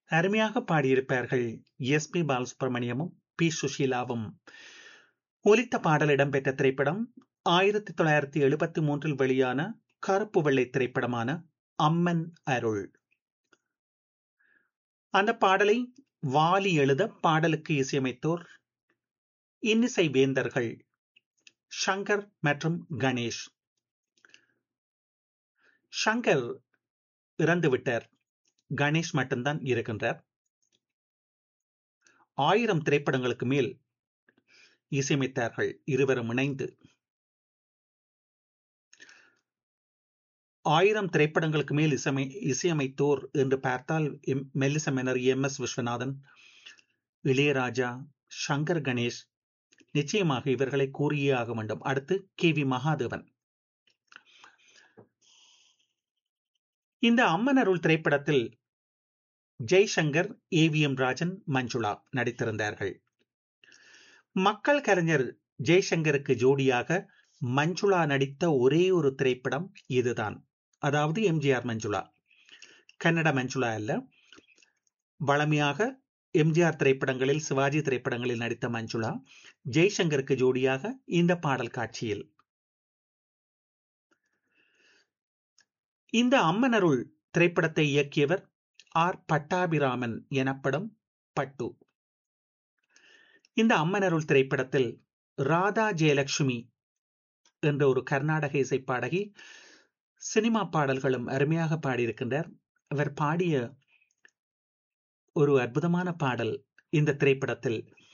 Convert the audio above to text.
அருமையாக பாடியிருப்பார்கள் S P பாலசுப்ரமணியமும் பி சுஷீலாவும் ஒலித்த பாடல் இடம்பெற்ற திரைப்படம் ஆயிரத்தி தொள்ளாயிரத்தி எழுபத்தி மூன்றில் வெளியான கருப்பு வெள்ளை திரைப்படமான அம்மன் அருள் அந்த பாடலை வாலி எழுத பாடலுக்கு இசையமைத்தோர் இன்னிசை வேந்தர்கள் ஷங்கர் மற்றும் கணேஷ் ஷங்கர் இறந்துவிட்டார் கணேஷ் மட்டும்தான் இருக்கின்றார் ஆயிரம் திரைப்படங்களுக்கு மேல் இசையமைத்தார்கள் இருவரும் இணைந்து ஆயிரம் திரைப்படங்களுக்கு மேல் இசைமை இசையமைத்தோர் என்று பார்த்தால் மெல்லிச மெனர் எம் எஸ் விஸ்வநாதன் இளையராஜா சங்கர் கணேஷ் நிச்சயமாக இவர்களை கூறியே ஆக வேண்டும் அடுத்து கே வி மகாதேவன் இந்த அம்மன் அருள் திரைப்படத்தில் Jaishankar A V M Rajan Manjula நடித்திருந்தார்கள் மக்கள் கலைஞர் ஜெய்சங்கருக்கு ஜோடியாக மஞ்சுளா நடித்த ஒரே ஒரு திரைப்படம் இதுதான் அதாவது எம்ஜிஆர் மஞ்சுளா கன்னட மஞ்சுளா அல்ல வளமையாக எம்ஜிஆர் திரைப்படங்களில் சிவாஜி திரைப்படங்களில் நடித்த மஞ்சுளா ஜெய்சங்கருக்கு ஜோடியாக இந்த பாடல் காட்சியில் இந்த அம்மனருள் திரைப்படத்தை இயக்கியவர் ஆர் பட்டாபிராமன் எனப்படும் பட்டு இந்த அம்மனருள் திரைப்படத்தில் ராதா ஜெயலட்சுமி என்ற ஒரு கர்நாடக இசை பாடகி சினிமா பாடல்களும் அருமையாக பாடியிருக்கின்றார் அவர் பாடிய ஒரு அற்புதமான பாடல் இந்த திரைப்படத்தில்